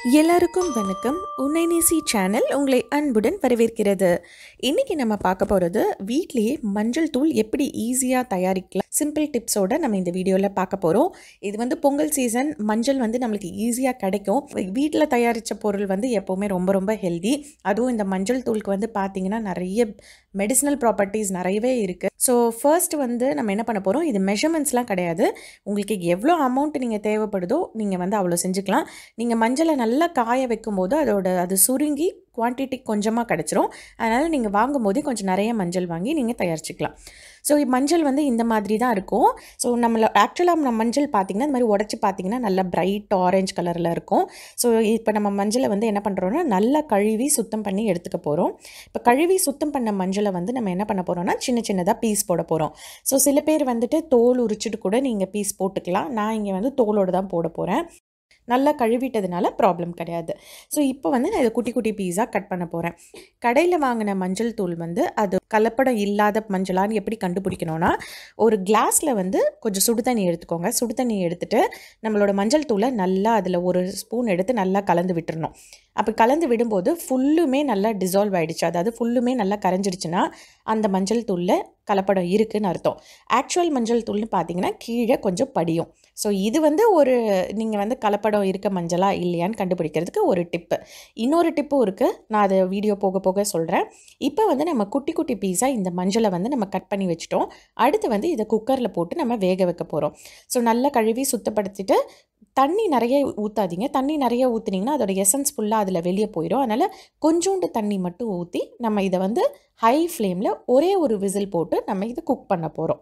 எல்லாருக்கும் வணக்கம் உன்னை நேசி சேனல் உங்களை அன்புடன் வரவேற்கிறது இன்னைக்கு நம்ம பார்க்க போகிறது வீட்லேயே மஞ்சள் தூள் எப்படி ஈஸியாக தயாரிக்கலாம் சிம்பிள் டிப்ஸோட நம்ம இந்த வீடியோவில் பார்க்க போகிறோம் இது வந்து பொங்கல் சீசன் மஞ்சள் வந்து நம்மளுக்கு ஈஸியாக கிடைக்கும் வீட்டில் தயாரித்த பொருள் வந்து எப்போவுமே ரொம்ப ரொம்ப ஹெல்தி அதுவும் இந்த மஞ்சள் தூளுக்கு வந்து பார்த்திங்கன்னா நிறைய மெடிசினல் ப்ராப்பர்ட்டிஸ் நிறையவே இருக்குது ஸோ ஃபர்ஸ்ட் வந்து நம்ம என்ன பண்ண போகிறோம் இது மெஷர்மெண்ட்ஸ்லாம் கிடையாது உங்களுக்கு எவ்வளோ அமௌண்ட் நீங்கள் தேவைப்படுதோ நீங்கள் வந்து அவ்வளோ செஞ்சுக்கலாம் நீங்கள் மஞ்சளை நல்லா காய வைக்கும்போது அதோட அது சுருங்கி குவான்டிட்டி கொஞ்சமாக கிடச்சிரும் அதனால் நீங்கள் வாங்கும்போதே கொஞ்சம் நிறைய மஞ்சள் வாங்கி நீங்கள் தயாரிச்சுக்கலாம் ஸோ மஞ்சள் வந்து இந்த மாதிரி தான் இருக்கும் ஸோ நம்மள ஆக்சுவலாக நம்ம மஞ்சள் பார்த்திங்கன்னா இந்த மாதிரி உடச்சி பார்த்திங்கன்னா நல்லா பிரைட் ஆரஞ்சு கலரில் இருக்கும் ஸோ இப்போ நம்ம மஞ்சளை வந்து என்ன பண்ணுறோன்னா நல்லா கழுவி சுத்தம் பண்ணி எடுத்துக்க போகிறோம் இப்போ கழுவி சுத்தம் பண்ண மஞ்சளை வந்து நம்ம என்ன பண்ண போகிறோம்னா சின்ன சின்னதாக பீஸ் போட போகிறோம் ஸோ சில பேர் வந்துட்டு தோல் உரிச்சிட்டு கூட நீங்கள் பீஸ் போட்டுக்கலாம் நான் இங்கே வந்து தோலோடு தான் போட போகிறேன் நல்லா கழுவிட்டதுனால ப்ராப்ளம் கிடையாது ஸோ இப்போ வந்து நான் இதை குட்டி குட்டி பீஸாக கட் பண்ண போகிறேன் கடையில் வாங்கின மஞ்சள் தூள் வந்து அது கலப்படம் இல்லாத மஞ்சளான்னு எப்படி கண்டுபிடிக்கணும்னா ஒரு கிளாஸில் வந்து கொஞ்சம் சுடு தண்ணி எடுத்துக்கோங்க சுடு தண்ணி எடுத்துகிட்டு நம்மளோட மஞ்சள் தூளை நல்லா அதில் ஒரு ஸ்பூன் எடுத்து நல்லா கலந்து விட்டுறணும் அப்போ கலந்து விடும்போது ஃபுல்லுமே நல்லா டிசால்வ் ஆகிடுச்சு அதாவது ஃபுல்லுமே நல்லா கரைஞ்சிடுச்சுன்னா அந்த மஞ்சள் தூளில் கலப்படம் இருக்குதுன்னு அர்த்தம் ஆக்சுவல் மஞ்சள் தூள்னு பார்த்தீங்கன்னா கீழே கொஞ்சம் படியும் ஸோ இது வந்து ஒரு நீங்கள் வந்து கலப்படம் இருக்க மஞ்சளா இல்லையான்னு கண்டுபிடிக்கிறதுக்கு ஒரு டிப்பு இன்னொரு டிப்பும் இருக்குது நான் அதை வீடியோ போக போக சொல்கிறேன் இப்போ வந்து நம்ம குட்டி குட்டி பீஸாக இந்த மஞ்சளை வந்து நம்ம கட் பண்ணி வச்சுட்டோம் அடுத்து வந்து இதை குக்கரில் போட்டு நம்ம வேக வைக்க போகிறோம் ஸோ நல்லா கழுவி சுத்தப்படுத்திட்டு தண்ணி நிறைய ஊற்றாதீங்க தண்ணி நிறைய ஊற்றுனீங்கன்னா அதோட எசன்ஸ் ஃபுல்லாக அதில் வெளியே போயிடும் அதனால் கொஞ்சோண்டு தண்ணி மட்டும் ஊற்றி நம்ம இதை வந்து ஹை ஃப்ளேமில் ஒரே ஒரு விசில் போட்டு நம்ம இதை குக் பண்ண போகிறோம்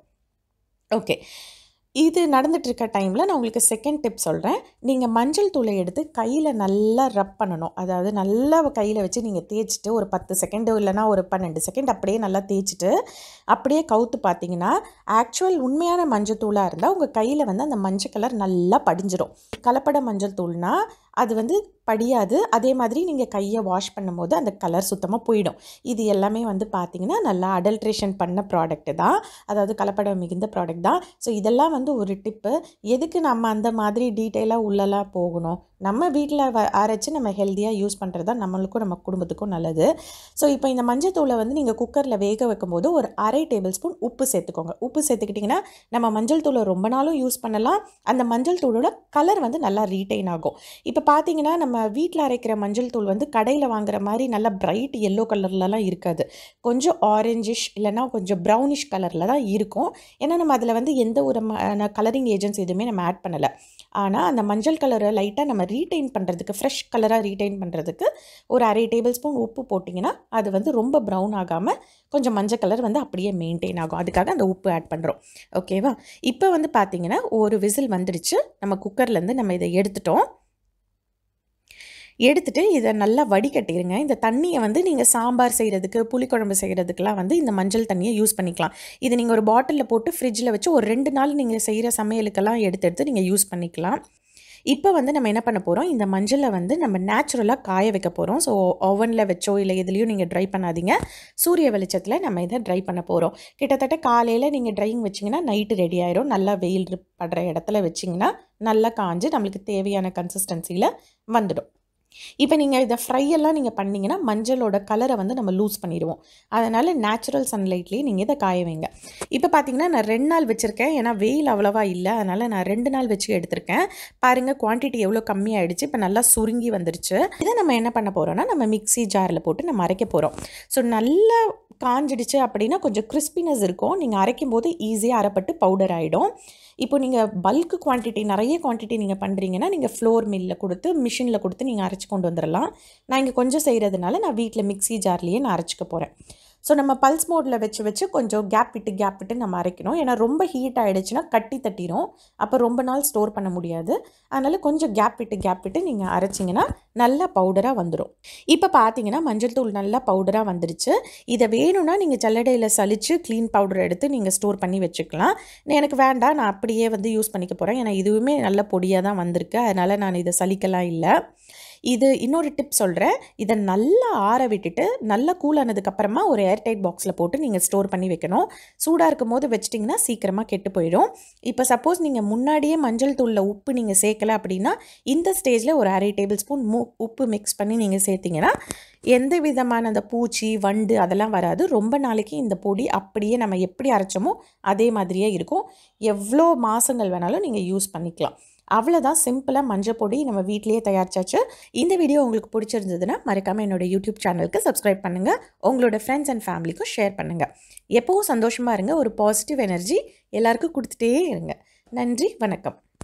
ஓகே இது நடந்துட்டு இருக்க டைமில் நான் உங்களுக்கு செகண்ட் டிப் சொல்கிறேன் நீங்கள் மஞ்சள் தூளை எடுத்து கையில் நல்லா ரப் பண்ணணும் அதாவது நல்லா கையில் வச்சு நீங்கள் தேய்ச்சிட்டு ஒரு பத்து செகண்டு இல்லைனா ஒரு பன்னெண்டு செகண்ட் அப்படியே நல்லா தேய்ச்சிட்டு அப்படியே கவுத்து பார்த்தீங்கன்னா ஆக்சுவல் உண்மையான மஞ்சள் தூளாக இருந்தால் உங்கள் கையில் வந்து அந்த மஞ்சள் கலர் நல்லா படிஞ்சிடும் கலப்பட மஞ்சள் தூள்னால் அது வந்து படியாது அதே மாதிரி நீங்கள் கையை வாஷ் பண்ணும்போது அந்த கலர் சுத்தமாக போயிடும் இது எல்லாமே வந்து பார்த்திங்கன்னா நல்லா அடல்ட்ரேஷன் பண்ண ப்ராடக்ட்டு தான் அதாவது கலப்படம் மிகுந்த ப்ராடக்ட் தான் ஸோ இதெல்லாம் வந்து ஒரு டிப்பு எதுக்கு நம்ம அந்த மாதிரி டீட்டெயிலாக உள்ளலாம் போகணும் நம்ம வீட்டில் வ அரைச்சி நம்ம ஹெல்த்தியாக யூஸ் பண்ணுறது தான் நம்மளுக்கும் நம்ம குடும்பத்துக்கும் நல்லது ஸோ இப்போ இந்த மஞ்சத்தூளை வந்து நீங்கள் குக்கரில் வேக வைக்கும்போது ஒரு அரை டேபிள் ஸ்பூன் உப்பு சேர்த்துக்கோங்க உப்பு சேர்த்துக்கிட்டிங்கன்னா நம்ம மஞ்சள் தூளை ரொம்ப நாளும் யூஸ் பண்ணலாம் அந்த மஞ்சள் தூளோட கலர் வந்து நல்லா ரீட்டைன் ஆகும் இப்போ பார்த்தீங்கன்னா நம்ம வீட்டில் அரைக்கிற மஞ்சள் தூள் வந்து கடையில் வாங்குற மாதிரி நல்லா பிரைட் எல்லோ கலர்லலாம் இருக்காது கொஞ்சம் ஆரஞ்சிஷ் இல்லைனா கொஞ்சம் ப்ரௌனிஷ் கலரில் தான் இருக்கும் ஏன்னா நம்ம அதில் வந்து எந்த ஒரு கலரிங் ஏஜென்ட்ஸ் எதுவுமே நம்ம ஆட் பண்ணலை ஆனால் அந்த மஞ்சள் கலரை லைட்டாக நம்ம ரீட்டைன் பண்ணுறதுக்கு ஃப்ரெஷ் கலராக ரீட்டைன் பண்ணுறதுக்கு ஒரு அரை டேபிள் ஸ்பூன் உப்பு போட்டிங்கன்னா அது வந்து ரொம்ப ப்ரௌன் ஆகாமல் கொஞ்சம் மஞ்சள் கலர் வந்து அப்படியே மெயின்டைன் ஆகும் அதுக்காக அந்த உப்பு ஆட் பண்ணுறோம் ஓகேவா இப்போ வந்து பார்த்திங்கன்னா ஒரு விசில் வந்துடுச்சு நம்ம குக்கர்லேருந்து நம்ம இதை எடுத்துட்டோம் எடுத்துகிட்டு இதை நல்லா வடிகட்டிடுங்க இந்த தண்ணியை வந்து நீங்கள் சாம்பார் செய்கிறதுக்கு புளிக்குழம்பு செய்கிறதுக்கெலாம் வந்து இந்த மஞ்சள் தண்ணியை யூஸ் பண்ணிக்கலாம் இது நீங்கள் ஒரு பாட்டிலில் போட்டு ஃப்ரிட்ஜில் வச்சு ஒரு ரெண்டு நாள் நீங்கள் செய்கிற சமையலுக்கெல்லாம் எடுத்து எடுத்து நீங்கள் யூஸ் பண்ணிக்கலாம் இப்போ வந்து நம்ம என்ன பண்ண போகிறோம் இந்த மஞ்சளை வந்து நம்ம நேச்சுரலாக காய வைக்க போகிறோம் ஸோ ஓவனில் வச்சோ இல்லை எதுலேயும் நீங்கள் ட்ரை பண்ணாதீங்க சூரிய வெளிச்சத்தில் நம்ம இதை ட்ரை பண்ண போகிறோம் கிட்டத்தட்ட காலையில் நீங்கள் ட்ரையிங் வச்சிங்கன்னா நைட்டு ரெடி ஆயிரும் நல்லா வெயில் படுற இடத்துல வச்சிங்கன்னா நல்லா காஞ்சு நம்மளுக்கு தேவையான கன்சிஸ்டன்சியில் வந்துடும் இப்போ நீங்கள் இதை ஃப்ரையெல்லாம் நீங்கள் பண்ணிங்கன்னா மஞ்சளோட கலரை வந்து நம்ம லூஸ் பண்ணிடுவோம் அதனால் நேச்சுரல் சன்லைட்லேயே நீங்கள் இதை காய வைங்க இப்போ பார்த்தீங்கன்னா நான் ரெண்டு நாள் வச்சுருக்கேன் ஏன்னா வெயில் அவ்வளோவா இல்லை அதனால் நான் ரெண்டு நாள் வச்சு எடுத்திருக்கேன் பாருங்கள் குவான்டிட்டி எவ்வளோ கம்மியாயிடுச்சு இப்போ நல்லா சுருங்கி வந்துருச்சு இதை நம்ம என்ன பண்ண போகிறோம்னா நம்ம மிக்சி ஜாரில் போட்டு நம்ம அரைக்க போகிறோம் ஸோ நல்லா காஞ்சிடுச்சு அப்படின்னா கொஞ்சம் கிறிஸ்பினஸ் இருக்கும் நீங்கள் அரைக்கும் போது ஈஸியாக அரைப்பட்டு பவுடர் ஆகிடும் இப்போ நீங்கள் பல்க் குவான்டிட்டி நிறைய குவான்டிட்டி நீங்கள் பண்ணுறீங்கன்னா நீங்கள் ஃப்ளோர் மில்லில் கொடுத்து மிஷினில் கொடுத்து நீங்கள் அரைச்சி கொண்டு வந்துடலாம் நான் இங்கே கொஞ்சம் செய்கிறதுனால நான் வீட்டில் மிக்சி ஜார்லேயே நான் அரைச்சிக்க போகிறேன் ஸோ நம்ம பல்ஸ் மோடில் வச்சு வச்சு கொஞ்சம் கேப் விட்டு கேப் விட்டு நம்ம அரைக்கணும் ஏன்னா ரொம்ப ஹீட் ஆகிடுச்சுன்னா கட்டி தட்டிடும் அப்போ ரொம்ப நாள் ஸ்டோர் பண்ண முடியாது அதனால் கொஞ்சம் கேப் விட்டு கேப் விட்டு நீங்கள் அரைச்சிங்கன்னா நல்லா பவுடராக வந்துடும் இப்போ பார்த்தீங்கன்னா மஞ்சள் தூள் நல்லா பவுடராக வந்துடுச்சு இதை வேணும்னா நீங்கள் ஜல்லடையில் சலித்து க்ளீன் பவுடர் எடுத்து நீங்கள் ஸ்டோர் பண்ணி வச்சுக்கலாம் எனக்கு வேண்டாம் நான் அப்படியே வந்து யூஸ் பண்ணிக்க போகிறேன் ஏன்னா இதுவுமே நல்ல பொடியாக தான் வந்திருக்கு அதனால் நான் இதை சலிக்கலாம் இல்லை இது இன்னொரு டிப் சொல்கிறேன் இதை நல்லா ஆற விட்டுட்டு நல்லா கூல் ஆனதுக்கப்புறமா ஒரு ஏர்டைட் பாக்ஸில் போட்டு நீங்கள் ஸ்டோர் பண்ணி வைக்கணும் சூடாக இருக்கும் போது வச்சிட்டிங்கன்னா சீக்கிரமாக கெட்டு போயிடும் இப்போ சப்போஸ் நீங்கள் முன்னாடியே மஞ்சள் தூளில் உப்பு நீங்கள் சேர்க்கல அப்படின்னா இந்த ஸ்டேஜில் ஒரு அரை டேபிள் ஸ்பூன் மூ உப்பு மிக்ஸ் பண்ணி நீங்கள் சேர்த்திங்கன்னா எந்த விதமான அந்த பூச்சி வண்டு அதெல்லாம் வராது ரொம்ப நாளைக்கு இந்த பொடி அப்படியே நம்ம எப்படி அரைச்சோமோ அதே மாதிரியே இருக்கும் எவ்வளோ மாதங்கள் வேணாலும் நீங்கள் யூஸ் பண்ணிக்கலாம் அவ்வளோதான் சிம்பிளாக மஞ்சள் பொடி நம்ம வீட்லேயே தயாரிச்சாச்சு இந்த வீடியோ உங்களுக்கு பிடிச்சிருந்ததுன்னா மறக்காமல் என்னோட யூடியூப் சேனலுக்கு சப்ஸ்கிரைப் பண்ணுங்கள் உங்களோட ஃப்ரெண்ட்ஸ் அண்ட் ஃபேமிலிக்கும் ஷேர் பண்ணுங்கள் எப்போவும் சந்தோஷமாக இருங்க ஒரு பாசிட்டிவ் எனர்ஜி எல்லாருக்கும் கொடுத்துட்டே இருங்க நன்றி வணக்கம்